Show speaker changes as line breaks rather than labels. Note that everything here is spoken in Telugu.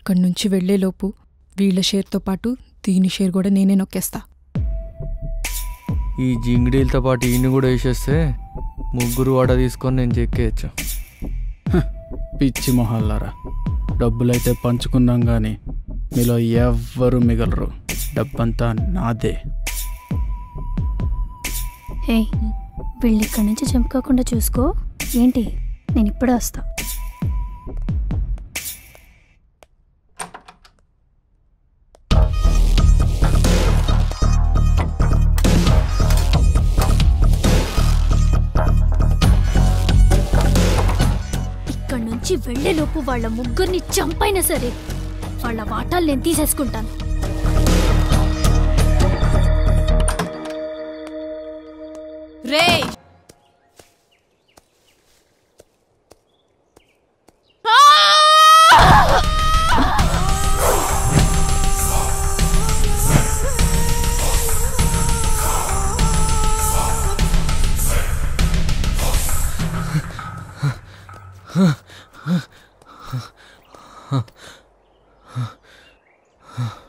ఇక్కడి నుంచి వెళ్లేలోపు వీళ్ళ షేర్తో పాటు దీని షేర్ కూడా నేనే నొక్కేస్తా
ఈ జింగిడీలతో పాటు ఈయన్ని కూడా వేసేస్తే ముగ్గురు వాట తీసుకొని నేను చెక్కేయచ్చు
పిచ్చి మొహాలారా డబ్బులైతే పంచుకుందాం కానీ మీలో ఎవ్వరు మిగలరు డబ్బంతా నాదే
హే వీళ్ళు ఇక్కడి నుంచి చంపుకోకుండా చూసుకో ఏంటి నేను ఇప్పుడే వస్తా ఇక్కడి నుంచి వెళ్ళేలోపు వాళ్ళ ముగ్గురిని చంపైనా సరే వాళ్ళ వాటాలు నేను తీసేసుకుంటాను
రే
హ